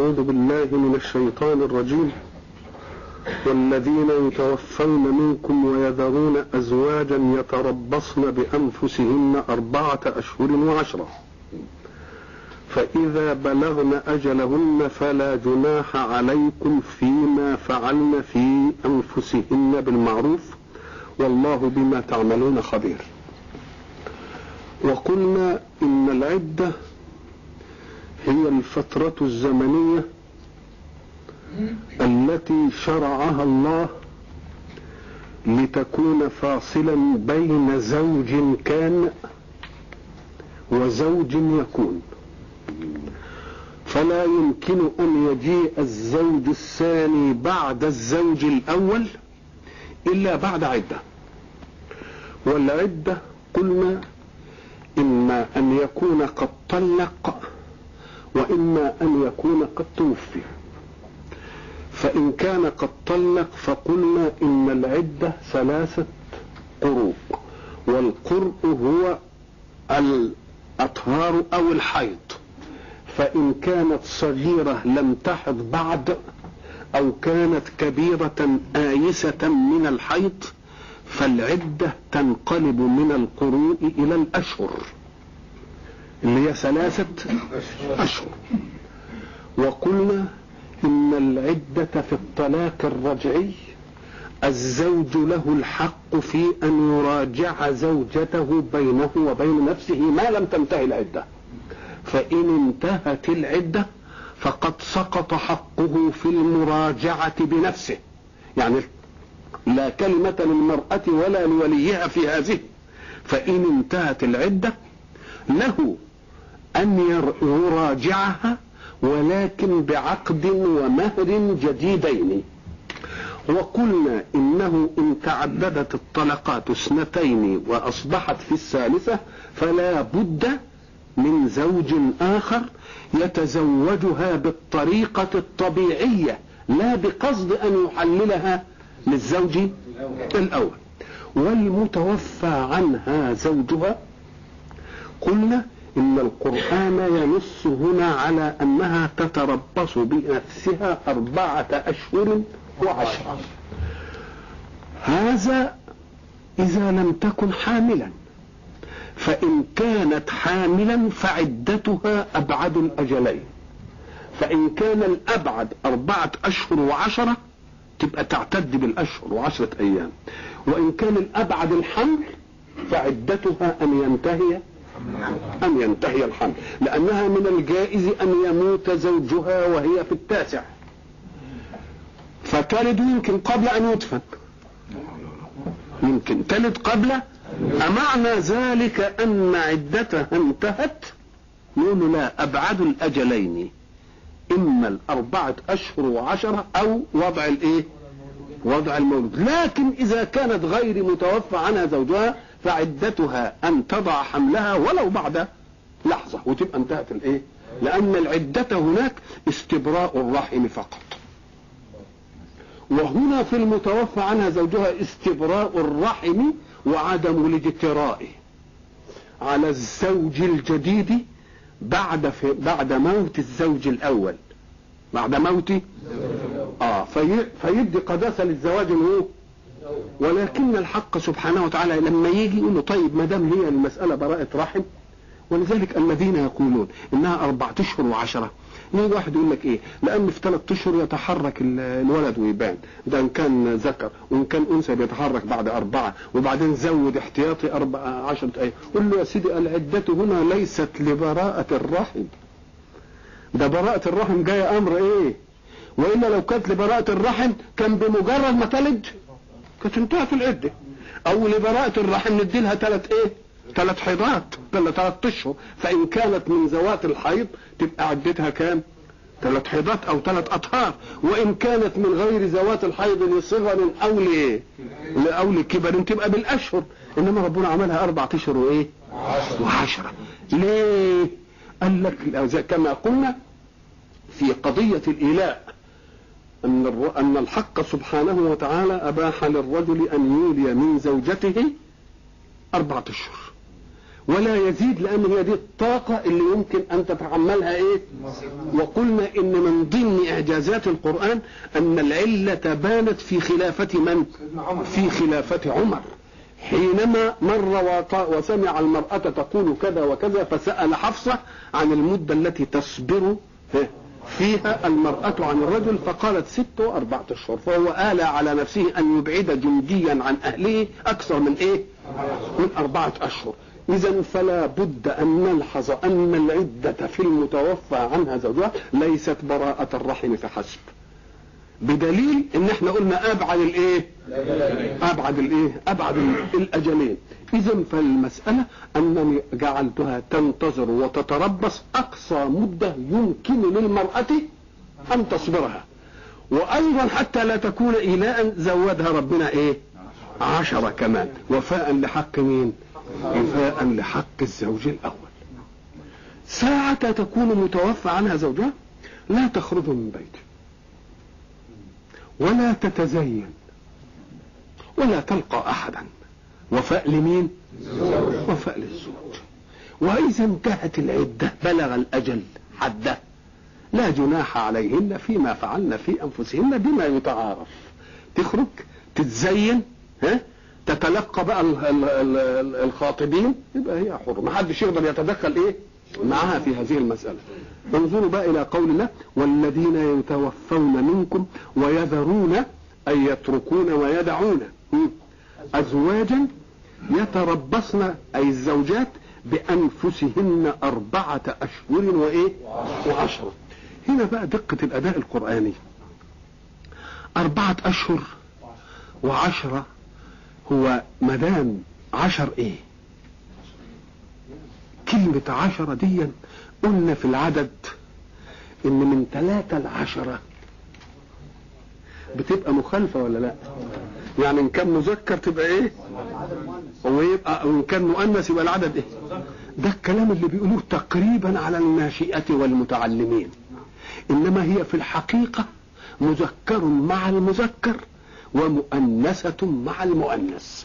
أعوذ بالله من الشيطان الرجيم والذين يتوفون منكم ويذرون أزواجا يتربصن بأنفسهن أربعة أشهر وعشرة فإذا بلغن أجلهن فلا جناح عليكم فيما فعلن في أنفسهن بالمعروف والله بما تعملون خبير وقلنا إن العدة هي الفترة الزمنية التي شرعها الله لتكون فاصلا بين زوج كان وزوج يكون فلا يمكن ان يجيء الزوج الثاني بعد الزوج الاول الا بعد عده والعده قلنا اما ان يكون قد طلق واما ان يكون قد توفي فان كان قد طلق فقلنا ان العده ثلاثه قروء والقرء هو الاطهار او الحيض فإن كانت صغيرة لم تحض بعد أو كانت كبيرة آيسة من الحيض فالعدة تنقلب من القروء إلى الأشهر اللي هي ثلاثة أشهر وقلنا إن العدة في الطلاق الرجعي الزوج له الحق في أن يراجع زوجته بينه وبين نفسه ما لم تنتهي العده فإن انتهت العدة فقد سقط حقه في المراجعة بنفسه يعني لا كلمة للمرأة ولا لوليها في هذه فإن انتهت العدة له أن يراجعها ولكن بعقد ومهر جديدين وقلنا إنه إن تعددت الطلقات اثنتين وأصبحت في الثالثة فلا بد من زوج آخر يتزوجها بالطريقة الطبيعية لا بقصد أن يحللها للزوج الأول والمتوفى عنها زوجها قلنا إن القرآن ينص هنا على أنها تتربص بنفسها أربعة أشهر وعشرة هذا إذا لم تكن حاملا فإن كانت حاملا فعدتها أبعد الأجلين فإن كان الأبعد أربعة أشهر وعشرة تبقى تعتد بالأشهر وعشرة أيام وإن كان الأبعد الحمل فعدتها أن ينتهي أن ينتهي الحمل لأنها من الجائز أن يموت زوجها وهي في التاسع فتلد يمكن قبل أن يدفن يمكن تلد قبل أمعنى ذلك أن عدتها انتهت نقول لا أبعد الأجلين إما الأربعة أشهر وعشرة أو وضع الإيه؟ وضع المولود لكن إذا كانت غير متوفى عنها زوجها فعدتها أن تضع حملها ولو بعد لحظة وتبقى انتهت الإيه؟ لأن العدة هناك استبراء الرحم فقط وهنا في المتوفى عنها زوجها استبراء الرحم وعدم الاجتراء على الزوج الجديد بعد في بعد موت الزوج الاول بعد موت اه في فيدي قداسه للزواج هو ولكن الحق سبحانه وتعالى لما يجي يقول له طيب ما دام هي المساله براءه رحم ولذلك الذين يقولون انها اربعة اشهر وعشرة يجي واحد يقول لك ايه لان في ثلاث اشهر يتحرك الولد ويبان ده ان كان ذكر وان كان انثى بيتحرك بعد اربعه وبعدين زود احتياطي اربع عشرة ايام قول له يا سيدي العده هنا ليست لبراءه الرحم ده براءه الرحم جايه امر ايه والا لو كانت لبراءه الرحم كان بمجرد ما تلد كانت انتهت العده او لبراءه الرحم ندي لها ثلاث ايه ثلاث حيضات ولا ثلاث اشهر فان كانت من ذوات الحيض تبقى عدتها كام ثلاث حيضات او ثلاث اطهار وان كانت من غير ذوات الحيض لصغر او لايه او لكبر تبقى بالاشهر انما ربنا عملها اربع اشهر وايه وعشرة ليه قال لك كما قلنا في قضية الإيلاء أن أن الحق سبحانه وتعالى أباح للرجل أن يولي من زوجته أربعة أشهر ولا يزيد لان هي دي الطاقة اللي يمكن ان تتحملها ايه وقلنا ان من ضمن اعجازات القرآن ان العلة بانت في خلافة من في خلافة عمر حينما مر وسمع المرأة تقول كذا وكذا فسأل حفصة عن المدة التي تصبر فيها المرأة عن الرجل فقالت ست وأربعة أشهر فهو آلى على نفسه أن يبعد جنديا عن أهله أكثر من إيه؟ من أربعة أشهر إذا فلا بد أن نلحظ أن العدة في المتوفى عنها زوجها ليست براءة الرحم فحسب بدليل ان احنا قلنا ابعد الايه ابعد الايه ابعد الاجلين اذا فالمساله انني جعلتها تنتظر وتتربص اقصى مده يمكن للمراه ان تصبرها وايضا حتى لا تكون ايلاء زودها ربنا ايه عشرة كمان وفاء لحق مين وفاء لحق الزوج الاول ساعة تكون متوفى عنها زوجها لا تخرج من بيته ولا تتزين ولا تلقى احدا وفاء لمين وفاء للزوج واذا انتهت العده بلغ الاجل حده لا جناح عليهن فيما فعلن في انفسهن بما يتعارف تخرج تتزين ها تتلقى بقى الخاطبين يبقى هي حر ما حدش يقدر يتدخل ايه معها في هذه المسألة انظروا بقى إلى قول الله والذين يتوفون منكم ويذرون أي يتركون ويدعون أزواجا يتربصن أي الزوجات بأنفسهن أربعة أشهر وإيه وعشرة هنا بقى دقة الأداء القرآني أربعة أشهر وعشرة هو مدام عشر إيه كلمة عشرة دي قلنا في العدد ان من ثلاثة لعشرة بتبقى مخالفة ولا لا يعني ان كان مذكر تبقى ايه ويبقى ان كان مؤنث يبقى العدد ايه ده الكلام اللي بيقولوه تقريبا على الناشئة والمتعلمين انما هي في الحقيقة مذكر مع المذكر ومؤنثة مع المؤنث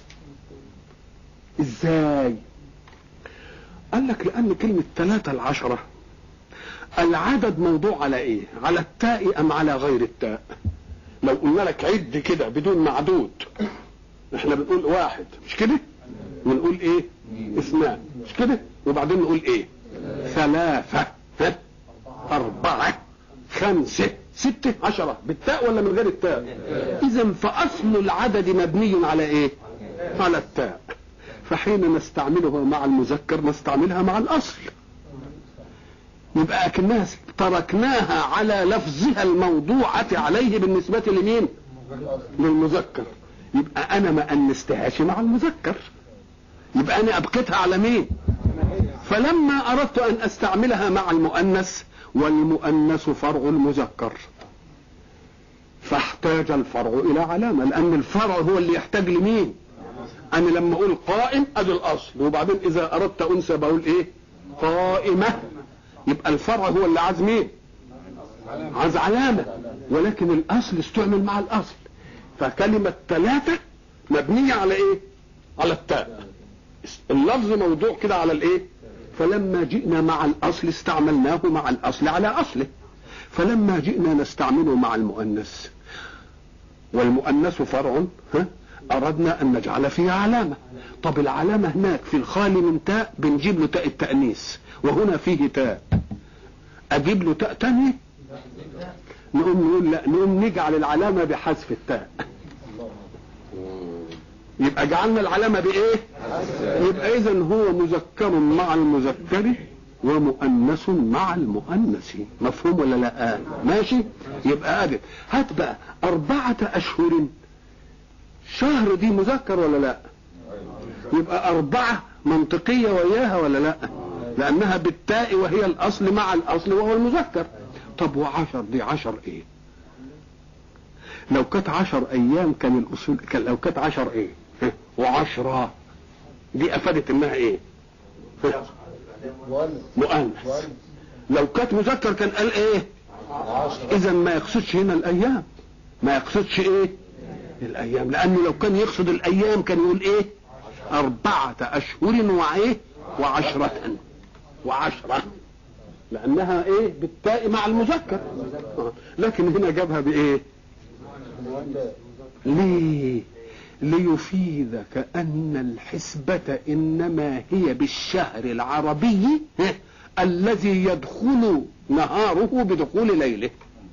ازاي قال لك لأن كلمة ثلاثة العشرة العدد موضوع على إيه؟ على التاء أم على غير التاء؟ لو قلنا لك عد كده بدون معدود احنا بنقول واحد مش كده؟ ونقول ايه؟ اثنان مش كده؟ وبعدين نقول ايه؟ ثلاثة ها؟ أربعة خمسة ستة عشرة بالتاء ولا من غير التاء؟ إذا فأصل العدد مبني على ايه؟ على التاء فحين نستعمله مع المذكر نستعملها مع الأصل يبقى أكنها تركناها على لفظها الموضوعة عليه بالنسبة لمين للمذكر يبقى أنا ما أنستهاش مع المذكر يبقى أنا أبقيتها على مين فلما أردت أن أستعملها مع المؤنث والمؤنث فرع المذكر فاحتاج الفرع إلى علامة لأن الفرع هو اللي يحتاج لمين انا لما اقول قائم ادي الاصل وبعدين اذا اردت انثى بقول ايه قائمة يبقى الفرع هو اللي عايز مين عايز علامة ولكن الاصل استعمل مع الاصل فكلمة ثلاثة مبنية على ايه على التاء اللفظ موضوع كده على الايه فلما جئنا مع الاصل استعملناه مع الاصل على اصله فلما جئنا نستعمله مع المؤنث والمؤنث فرع ها أردنا أن نجعل فيها علامة طب العلامة هناك في الخالي من تاء بنجيب له تاء التأنيث وهنا فيه تاء أجيب له تاء تانية نقوم نقول لا نقوم نجعل العلامة بحذف التاء يبقى جعلنا العلامة بإيه؟ يبقى إذا هو مذكر مع المذكر ومؤنث مع المؤنث مفهوم ولا لا؟ ماشي؟ يبقى أدب هات بقى أربعة أشهر شهر دي مذكر ولا لا يبقى أربعة منطقية وياها ولا لا لأنها بالتاء وهي الأصل مع الأصل وهو المذكر طب وعشر دي عشر إيه لو كانت عشر أيام كان الأصول كان لو كانت عشر إيه وعشرة دي أفادت إنها إيه مؤنث لو كانت مذكر كان قال إيه إذا ما يقصدش هنا الأيام ما يقصدش إيه الأيام لأنه لو كان يقصد الأيام كان يقول إيه أربعة أشهر وإيه وعشرة وعشرة لأنها إيه بالتاء مع المذكر آه. لكن هنا جابها بإيه ليه ليفيدك أن الحسبة إنما هي بالشهر العربي الذي يدخل نهاره بدخول ليله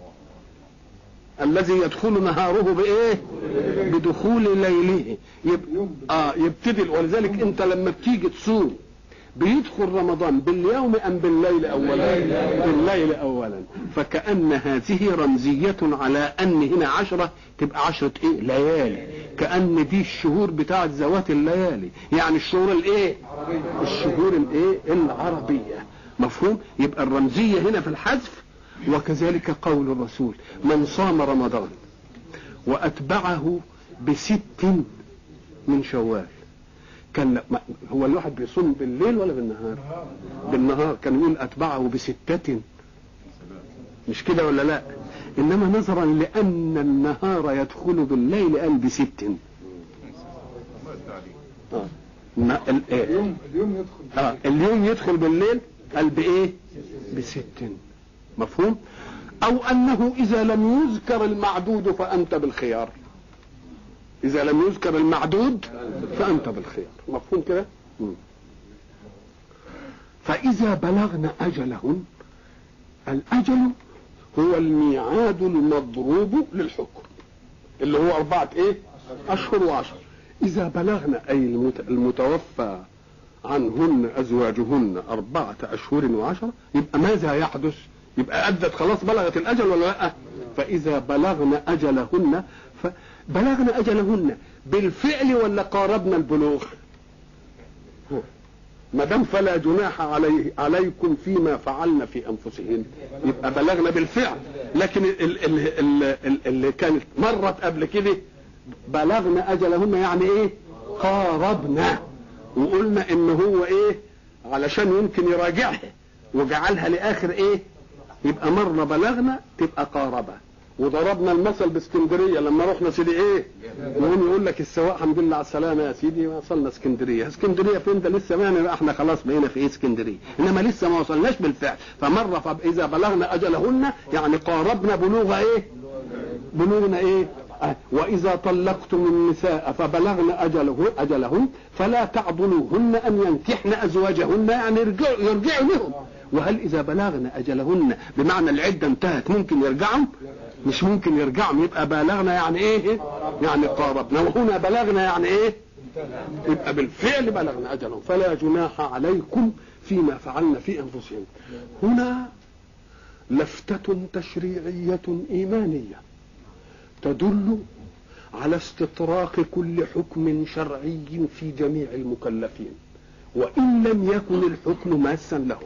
الذي يدخل نهاره بايه بدخول ليله يب... اه يبتدي ولذلك انت لما بتيجي تصوم بيدخل رمضان باليوم ام بالليل اولا بالليل اولا فكأن هذه رمزية على ان هنا عشرة تبقى عشرة ايه ليالي كأن دي الشهور بتاعة ذوات الليالي يعني الشهور الايه الشهور الايه العربية مفهوم يبقى الرمزية هنا في الحذف وكذلك قول الرسول من صام رمضان وأتبعه بست من شوال كان هو الواحد بيصوم بالليل ولا بالنهار بالنهار كان يقول أتبعه بستة مش كده ولا لا إنما نظرا لأن النهار يدخل بالليل قال بست آه. اليوم يدخل آه. اليوم يدخل بالليل قال بإيه بست مفهوم او انه اذا لم يذكر المعدود فانت بالخيار اذا لم يذكر المعدود فانت بالخيار مفهوم كده فاذا بلغن اجلهن الاجل هو الميعاد المضروب للحكم اللي هو اربعه ايه اشهر وعشر اذا بلغن اي المتوفى عنهن ازواجهن اربعه اشهر وعشره يبقى ماذا يحدث يبقى أدت خلاص بلغت الأجل ولا لا فإذا بلغن أجلهن بلغن أجلهن بالفعل ولا قاربنا البلوغ ما دام فلا جناح علي عليكم فيما فعلن في انفسهن يبقى بلغنا بالفعل لكن اللي كانت مرت قبل كده بلغنا اجلهن يعني ايه قاربنا وقلنا ان هو ايه علشان يمكن يراجعها وجعلها لاخر ايه يبقى مرة بلغنا تبقى قاربة وضربنا المثل باسكندرية لما رحنا سيدي ايه وهم يقول لك السواق الحمد لله على السلامة يا سيدي وصلنا اسكندرية اسكندرية فين ده لسه ما احنا خلاص بقينا في ايه اسكندرية انما لسه ما وصلناش بالفعل فمرة اذا بلغنا اجلهن يعني قاربنا بلوغ ايه بلوغنا ايه وإذا طلقتم النساء فبلغن أجله أجلهن فلا تعضلوهن أن ينكحن أزواجهن يعني يرجعوا يرجعوا لهم وهل إذا بلغن أجلهن بمعنى العدة انتهت ممكن يرجعوا مش ممكن يرجعوا يبقى بلغنا يعني إيه يعني قاربنا وهنا بلغنا يعني إيه يبقى بالفعل بلغنا أجلهم فلا جناح عليكم فيما فعلنا في أنفسهم هنا لفتة تشريعية إيمانية تدل على استطراق كل حكم شرعي في جميع المكلفين وإن لم يكن الحكم ماسا لهم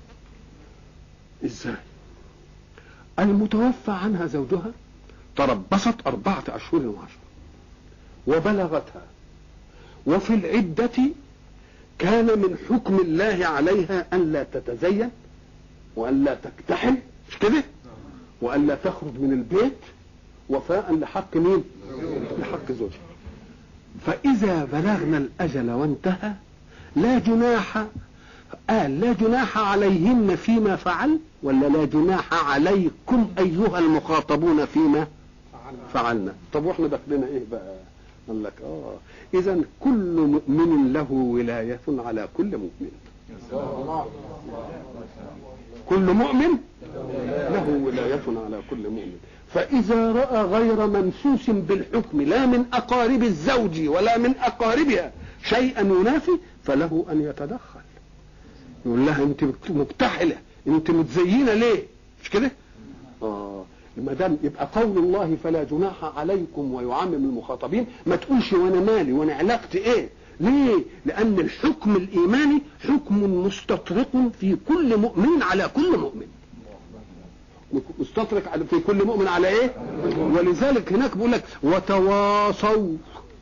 ازاي المتوفى عنها زوجها تربصت أربعة أشهر وعشر وبلغتها وفي العدة كان من حكم الله عليها أن لا تتزين وأن لا تكتحل مش كده وأن لا تخرج من البيت وفاء لحق مين لحق زوجها فإذا بلغنا الأجل وانتهى لا جناح قال لا جناح عليهن فيما فعل ولا لا جناح عليكم أيها المخاطبون فيما فعلنا طب واحنا داخلنا ايه بقى قال لك اه اذا كل مؤمن له ولاية على كل مؤمن كل مؤمن له ولاية على كل مؤمن فإذا رأى غير ممسوس بالحكم لا من أقارب الزوج ولا من أقاربها شيئا ينافي فله أن يتدخل يقول لها أنت مبتحلة أنت متزينة ليه مش كده آه ما دام يبقى قول الله فلا جناح عليكم ويعمم المخاطبين ما تقولش وانا مالي وانا علاقتي ايه ليه لان الحكم الايماني حكم مستطرق في كل مؤمن على كل مؤمن مستطرق في كل مؤمن على ايه ولذلك هناك بيقول لك وتواصوا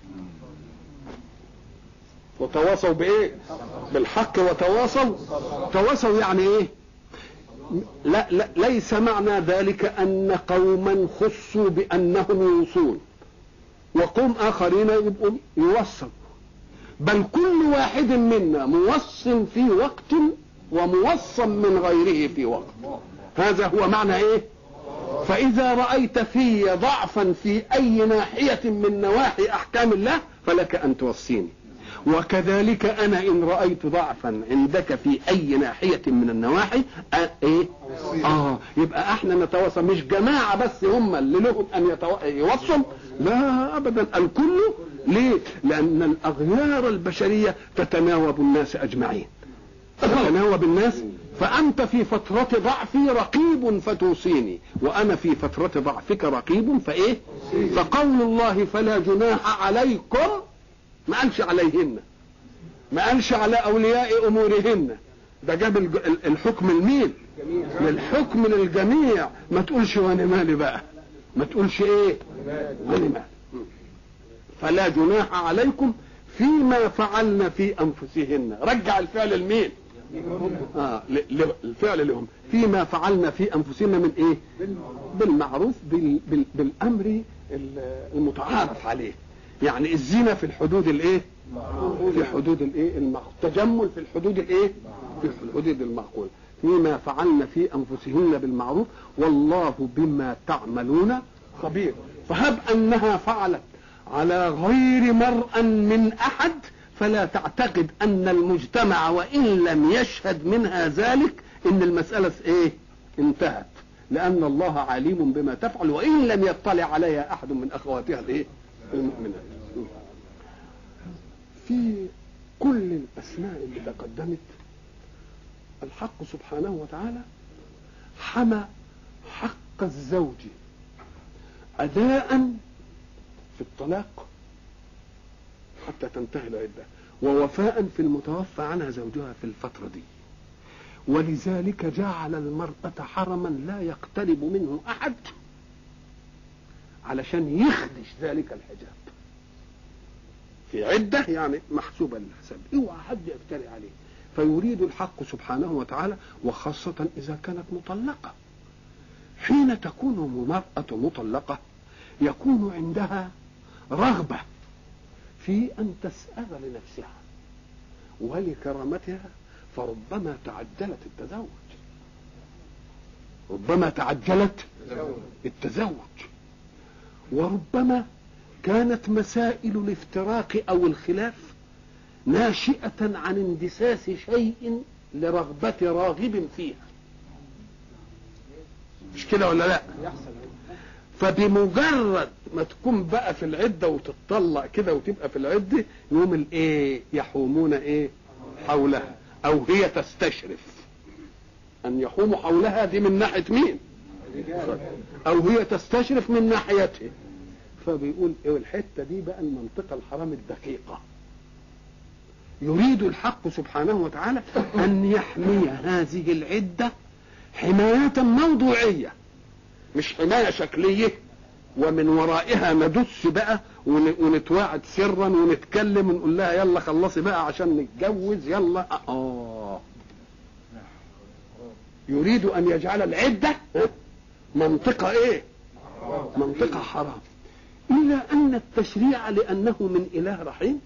وتواصوا بايه بالحق وتواصوا تواصوا يعني ايه لا, لا ليس معنى ذلك ان قوما خصوا بانهم يوصون وقوم اخرين يبقوا يوصوا بل كل واحد منا موص في وقت وموصم من غيره في وقت هذا هو معنى ايه فاذا رايت في ضعفا في اي ناحيه من نواحي احكام الله فلك ان توصيني وكذلك انا ان رايت ضعفا عندك في اي ناحيه من النواحي أه ايه اه يبقى احنا نتواصل مش جماعه بس هم اللي لهم ان يتو... يوصل لا ابدا الكل ليه لان الاغيار البشريه تتناوب الناس اجمعين تتناوب الناس فأنت في فترة ضعفي رقيب فتوصيني وأنا في فترة ضعفك رقيب فإيه فقول الله فلا جناح عليكم ما قالش عليهن ما قالش على أولياء أمورهن ده جاب الحكم لمين للحكم للجميع ما تقولش وانا مالي بقى ما تقولش ايه وانا مالي فلا جناح عليكم فيما فعلن في انفسهن رجع الفعل لمين آه الفعل لهم فيما فعلنا في انفسنا من ايه بالمعروف بال بال بالامر المتعارف عليه يعني الزنا في الحدود الايه في حدود الايه المعقول التجمل في الحدود الايه في الحدود المعقول فيما فعلنا في انفسهن بالمعروف والله بما تعملون خبير فهب انها فعلت على غير مرأى من احد فلا تعتقد ان المجتمع وان لم يشهد منها ذلك ان المسألة ايه انتهت لان الله عليم بما تفعل وان لم يطلع عليها احد من اخواتها الايه المؤمنات في كل الاسماء اللي تقدمت الحق سبحانه وتعالى حمى حق الزوج اداء في الطلاق حتى تنتهي العدة ووفاء في المتوفى عنها زوجها في الفترة دي ولذلك جعل المرأة حرما لا يقترب منه أحد علشان يخدش ذلك الحجاب في عدة يعني محسوبة للحساب اوعى حد يفتري عليه فيريد الحق سبحانه وتعالى وخاصة إذا كانت مطلقة حين تكون المرأة مطلقة يكون عندها رغبة في أن تسأل لنفسها ولكرامتها فربما تعجلت التزوج ربما تعجلت التزوج وربما كانت مسائل الافتراق أو الخلاف ناشئة عن اندساس شيء لرغبة راغب فيها مش كده ولا لا فبمجرد ما تكون بقى في العدة وتتطلق كده وتبقى في العدة يوم الايه يحومون ايه حولها او هي تستشرف ان يحوموا حولها دي من ناحية مين او هي تستشرف من ناحيته فبيقول ايه الحتة دي بقى المنطقة الحرام الدقيقة يريد الحق سبحانه وتعالى ان يحمي هذه العدة حماية موضوعية مش حماية شكلية ومن ورائها ندس بقى ونتواعد سرا ونتكلم ونقول لها يلا خلصي بقى عشان نتجوز يلا اه يريد ان يجعل العدة منطقة ايه منطقة حرام الا ان التشريع لانه من اله رحيم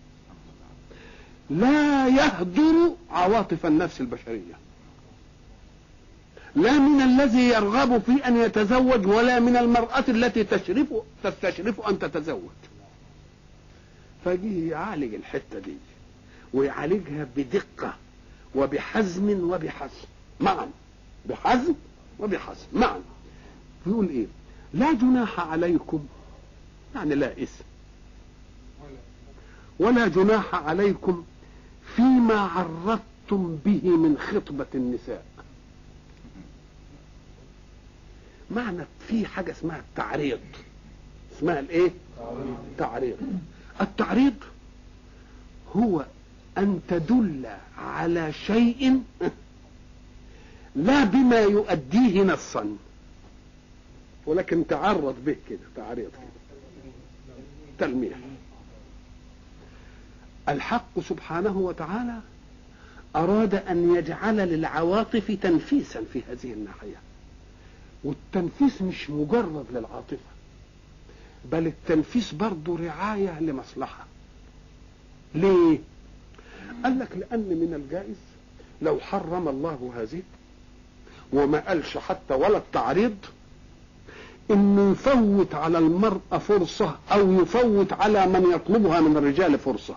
لا يهدر عواطف النفس البشريه لا من الذي يرغب في ان يتزوج ولا من المرأة التي تشرف تستشرف ان تتزوج فجيه يعالج الحتة دي ويعالجها بدقة وبحزم وبحزم معا بحزم وبحزم معا يقول ايه لا جناح عليكم يعني لا اسم ولا جناح عليكم فيما عرضتم به من خطبة النساء معنى في حاجة اسمها التعريض اسمها الايه تعريض التعريض هو ان تدل على شيء لا بما يؤديه نصا ولكن تعرض به كده تعريض كده تلميح الحق سبحانه وتعالى اراد ان يجعل للعواطف تنفيسا في هذه الناحيه والتنفيس مش مجرد للعاطفة بل التنفيس برضه رعاية لمصلحة ليه قال لك لان من الجائز لو حرم الله هذه وما قالش حتى ولا التعريض انه يفوت على المرأة فرصة او يفوت على من يطلبها من الرجال فرصة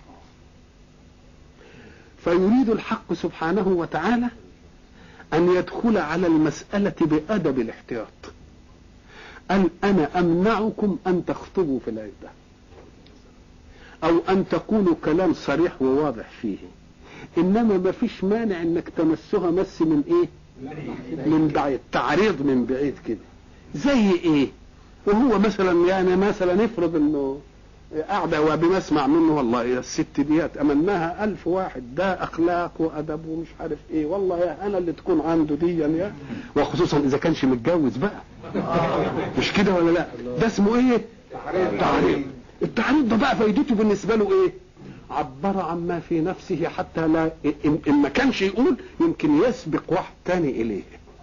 فيريد الحق سبحانه وتعالى ان يدخل على المسألة بأدب الاحتياط قال انا امنعكم ان تخطبوا في العدة او ان تقولوا كلام صريح وواضح فيه انما ما فيش مانع انك تمسها مس من ايه من بعيد تعريض من بعيد كده زي ايه وهو مثلا يعني مثلا افرض انه قاعدة وبنسمع منه والله يا الست ديت امناها الف واحد ده اخلاق وادب ومش عارف ايه والله يا انا اللي تكون عنده دي يا وخصوصا اذا كانش متجوز بقى مش كده ولا لا ده اسمه ايه تعريض التعريض ده بقى فايدته بالنسبة له ايه عبر عما في نفسه حتى لا إن, إن ما كانش يقول يمكن يسبق واحد تاني إليه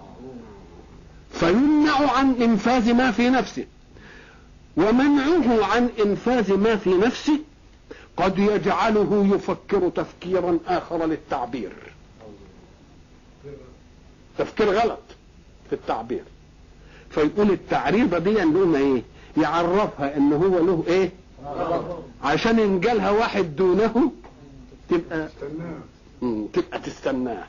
فيمنع عن إنفاذ ما في نفسه ومنعه عن إنفاذ ما في نفسه قد يجعله يفكر تفكيرا آخر للتعبير تفكير غلط في التعبير فيقول التعريضة دي انه ايه يعرفها ان هو له ايه عشان ان جالها واحد دونه تبقى مم، تبقى تستناه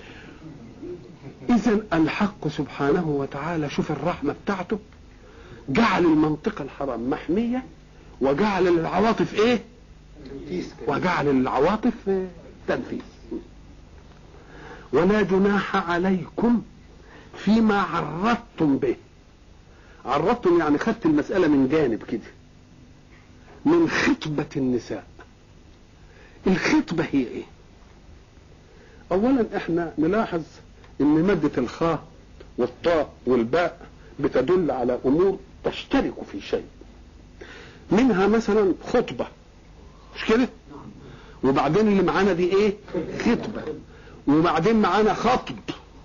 اذا الحق سبحانه وتعالى شوف الرحمه بتاعته جعل المنطقه الحرام محميه وجعل العواطف ايه وجعل العواطف آه، تنفيذ ولا جناح عليكم فيما عرضتم به عرضتم يعني خدت المسألة من جانب كده من خطبة النساء الخطبة هي ايه اولا احنا نلاحظ ان مادة الخاء والطاء والباء بتدل على امور تشترك في شيء منها مثلا خطبة مش كده وبعدين اللي معانا دي ايه خطبة وبعدين معانا خطب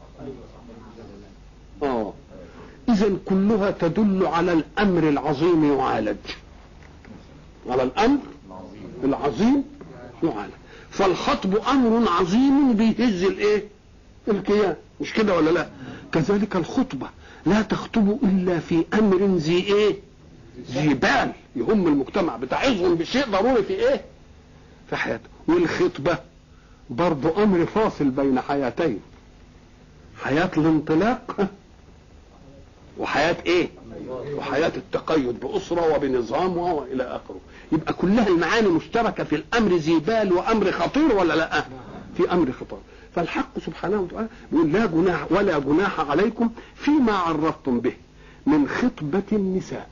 اه اذا كلها تدل على الامر العظيم يعالج على الامر العظيم يعالج فالخطب امر عظيم بيهز الايه الكيان مش كده ولا لا كذلك الخطبه لا تخطب الا في امر ذي ايه ذي بال يهم المجتمع بتعظهم بشيء ضروري في ايه في حياته والخطبه برضو امر فاصل بين حياتين حياه الانطلاق وحياة ايه وحياة التقيد بأسرة وبنظام وإلى آخره يبقى كلها المعاني مشتركة في الأمر ذي بال وأمر خطير ولا لا في أمر خطير فالحق سبحانه وتعالى بيقول لا جناح ولا جناح عليكم فيما عرضتم به من خطبة النساء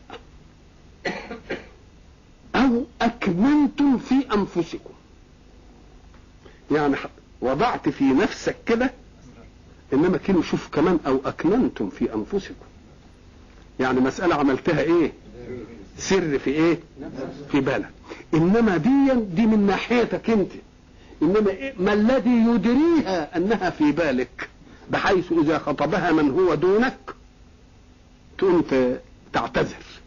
أو أكننتم في أنفسكم يعني وضعت في نفسك كده إنما كده شوف كمان أو أكننتم في أنفسكم يعني مسألة عملتها ايه سر في ايه في بالك انما دي دي من ناحيتك انت انما إيه ما الذي يدريها انها في بالك بحيث اذا خطبها من هو دونك تقوم تعتذر